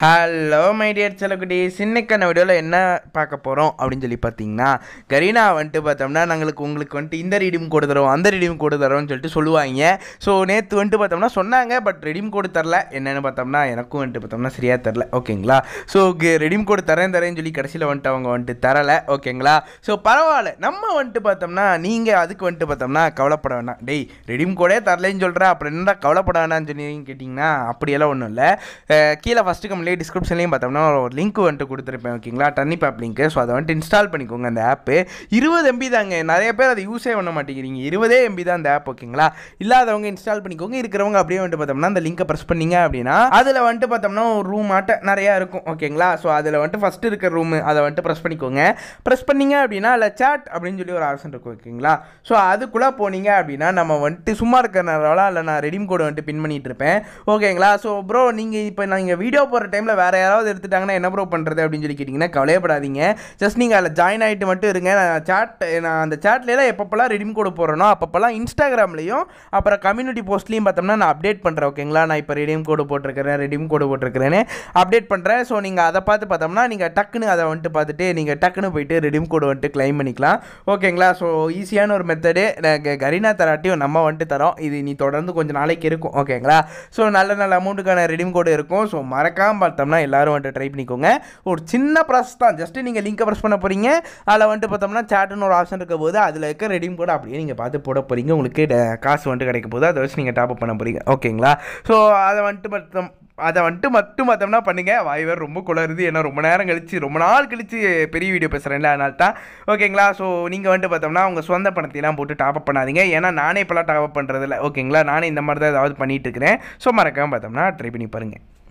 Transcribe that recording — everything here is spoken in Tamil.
ஹலோ மை டியர் செல்லக்குட்டீஸ் இன்னைக்கான வீடியோவில் என்ன பார்க்க போகிறோம் அப்படின்னு சொல்லி பார்த்தீங்கன்னா கரீனா வந்துட்டு பார்த்தோம்னா நாங்களுக்கு உங்களுக்கு வந்துட்டு இந்த ரெடீம் கோடு தரோம் அந்த ரெடீம் கோடு தரோம்னு சொல்லிட்டு சொல்லுவாங்க ஸோ நேற்று வந்துட்டு பார்த்தோம்னா சொன்னாங்க பட் ரெடீம் கோடு தரல என்னென்னு பார்த்தோம்னா எனக்கும் வந்துட்டு பார்த்தோம்னா சரியாக தரல ஓகேங்களா ஸோ ரெடீம் கோடு தரேன் தரேன்னு சொல்லி கடைசியில் வந்துட்டு அவங்க வந்துட்டு தரலை ஓகேங்களா ஸோ பரவாயில்ல நம்ம வந்துட்டு பார்த்தோம்னா நீங்கள் அதுக்கு வந்துட்டு பார்த்தோம்னா கவலைப்பட வேணாம் டேய் ரெடீம் கோடே தரலைன்னு சொல்கிறேன் அப்புறம் என்னடா கவலைப்பட வேணாம்னு சொல்லி கேட்டிங்கன்னா அப்படியெல்லாம் ஒன்றும் இல்லை கீழே ஃபஸ்ட்டு கம்மிலே டிஸ்கிரிப்ஷன்லேயும் பார்த்தோம்னா ஒரு லிங்க் வந்துட்டு கொடுத்துருப்பேன் ஓகேங்களா டன்னிப் ஆப் லிங்க்கு ஸோ அதை வந்துட்டு இன்ஸ்டால் பண்ணிக்கோங்க அந்த ஆப்பு இருபது எம்பி தாங்க நிறைய பேர் அதை யூஸே பண்ண மாட்டேங்கிறீங்க இருபதே எம்பி தான் அந்த ஆப் ஓகேங்களா இல்லாதவங்க இன்ஸ்டால் பண்ணிக்கோங்க இருக்கிறவங்க அப்படியே வந்துட்டு பார்த்தோம்னா அந்த லிங்கை ப்ரெஸ் பண்ணீங்க அப்படின்னா அதில் வந்துட்டு பார்த்தோம்னா ஒரு ரூம் ஆட்ட நிறையா இருக்கும் ஓகேங்களா ஸோ அதில் வந்துட்டு ஃபஸ்ட்டு இருக்கிற ரூமு அதை வந்துட்டு ப்ரெஸ் பண்ணிக்கோங்க ப்ரெஸ் பண்ணீங்க அப்படின்னா அதில் சாட் அப்படின்னு சொல்லி ஒரு ஆப்ஷன் இருக்கும் ஓகேங்களா ஸோ அதுக்குள்ளே போனீங்க அப்படின்னா நம்ம வந்துட்டு சும்மா இருக்கிறனால இல்லை நான் ரெடீம் கோடு வந்துட்டு பின் பண்ணிட்டு இருப்பேன் ஓகேங்களா ஸோ ப்ரோ நீங்கள் இப்போ நீங்கள் வீடியோ போடுற டைமில் வேறு யாராவது எடுத்துட்டாங்கன்னா என்ன ப்ரோ பண்ணுறது அப்படின்னு சொல்லி கேட்டிங்கன்னா கவலையப்படாதீங்க ஜஸ்ட் நீங்கள் அதில் ஜாயின் ஆகிட்டு மட்டும் இருங்க நான் சாட் நான் அந்த சாட்லாம் எப்பப்போல்லாம் ரெடீம் கோடு போடுறேனோ அப்பப்போல்லாம் இன்ஸ்டாகிராம்லேயும் அப்புறம் கம்யூனிட்டி போஸ்ட்லேயும் பார்த்தோம்னா நான் அப்டேட் பண்ணுறேன் ஓகேங்களா நான் இப்போ ரெடீம் கோடு போட்டிருக்கிறேன் ரெடீம் கோடு போட்டிருக்கிறேன்னு அப்டேட் பண்ணுறேன் ஸோ நீங்கள் அதை பார்த்து பார்த்தோம்னா நீங்கள் டக்குன்னு அதை வந்துட்டு பார்த்துட்டு நீங்கள் டக்குன்னு போயிட்டு ரெடீம் கோடு வந்துட்டு க்ளைம் பண்ணிக்கலாம் ஓகேங்களா ஸோ ஈஸியான ஒரு மெத்தடு கரீனா தராட்டியும் நம்ம வந்துட்டு தரோம் இது நீ தொடர்ந்து கொஞ்சம் நாளைக்கு இருக்கும் ஓகேங்களா ஸோ நல்ல நல்ல அமௌண்ட்டுக்கான ரெடீம் கோடு இருக்கும் ஸோ மறக்காமல் பார்த்தோம்னா எல்லாரும் வந்துட்டு ட்ரை பண்ணிக்கோங்க ஒரு சின்ன ப்ராசஸ் தான் ஜஸ்ட்டு நீங்கள் லிங்கை ப்ரெஸ் பண்ண போகிறீங்க அதில் வந்துட்டு பார்த்தோம்னா சாட்டுன்னு ஒரு ஆப்ஷன் இருக்க போது அதில் இருக்க ரெடீம் கோடு அப்படியே நீங்கள் பார்த்து போட போகிறீங்க உங்களுக்கு ட- காசு வந்துட்டு கிடைக்க போது அதை வச்சு நீங்கள் டாப் பண்ண போகிறீங்க ஓகேங்களா ஸோ அதை வந்துட்டு மட்டும் அதை வந்துட்டு மட்டும் பார்த்தோம்னா பண்ணுங்கள் வாய் வேறு ரொம்ப குளருது ஏன்னா ரொம்ப நேரம் கழிச்சு ரொம்ப நாள் கழிச்சு பெரிய வீடியோ பேசுகிறேன்ல அதனால தான் ஓகேங்களா ஸோ நீங்கள் வந்துட்டு பார்த்தோம்னா உங்கள் சொந்த பணத்தையெல்லாம் போட்டு டாப் அப் பண்ணாதீங்க ஏன்னா நானே இப்போலாம் டாப் அப் பண்ணுறதில்ல ஓகேங்களா நானே இந்த மாதிரி தான் ஏதாவது பண்ணிட்டு இருக்கிறேன் ஸோ மறக்காமல் பார்த்தோம்னா ட்ரை பண்ணி பாருங்கள்